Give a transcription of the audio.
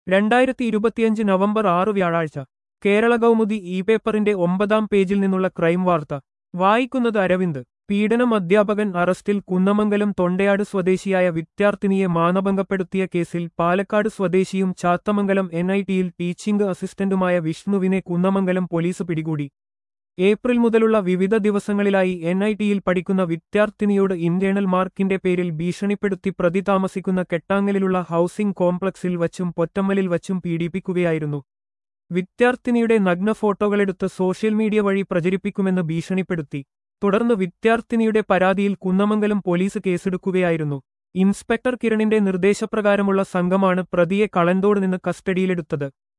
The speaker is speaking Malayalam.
രണ്ടായിരത്തി ഇരുപത്തിയഞ്ച് നവംബർ ആറ് വ്യാഴാഴ്ച കേരള കൗമുദി ഇ പേപ്പറിന്റെ ഒമ്പതാം പേജിൽ നിന്നുള്ള ക്രൈം വാർത്ത വായിക്കുന്നത് അരവിന്ദ് പീഡനം അധ്യാപകൻ അറസ്റ്റിൽ കുന്നമംഗലം തൊണ്ടയാട് സ്വദേശിയായ വിദ്യാർത്ഥിനിയെ മാനഭംഗപ്പെടുത്തിയ കേസിൽ പാലക്കാട് സ്വദേശിയും ചാത്തമംഗലം എൻ ഐ ടിയിൽ ടീച്ചിംഗ് അസിസ്റ്റന്റുമായ വിഷ്ണുവിനെ കുന്നമംഗലം പോലീസ് പിടികൂടി ഏപ്രിൽ മുതലുള്ള വിവിധ ദിവസങ്ങളിലായി എൻ ഐ ടിയിൽ പഠിക്കുന്ന വിദ്യാർത്ഥിനിയോട് ഇന്റേണൽ മാർക്കിന്റെ പേരിൽ ഭീഷണിപ്പെടുത്തി പ്രതി താമസിക്കുന്ന കെട്ടാങ്ങലിലുള്ള ഹൌസിംഗ് കോംപ്ലക്സിൽ വച്ചും പൊറ്റമ്മലിൽ വച്ചും പീഡിപ്പിക്കുകയായിരുന്നു വിദ്യാർത്ഥിനിയുടെ നഗ്ന ഫോട്ടോകളെടുത്ത് സോഷ്യൽ മീഡിയ വഴി പ്രചരിപ്പിക്കുമെന്ന് ഭീഷണിപ്പെടുത്തി തുടർന്ന് വിദ്യാർത്ഥിനിയുടെ പരാതിയിൽ കുന്നമംഗലം പോലീസ് കേസെടുക്കുകയായിരുന്നു ഇൻസ്പെക്ടർ കിരണിന്റെ നിർദ്ദേശപ്രകാരമുള്ള സംഘമാണ് പ്രതിയെ കളന്തോട് നിന്ന് കസ്റ്റഡിയിലെടുത്തത്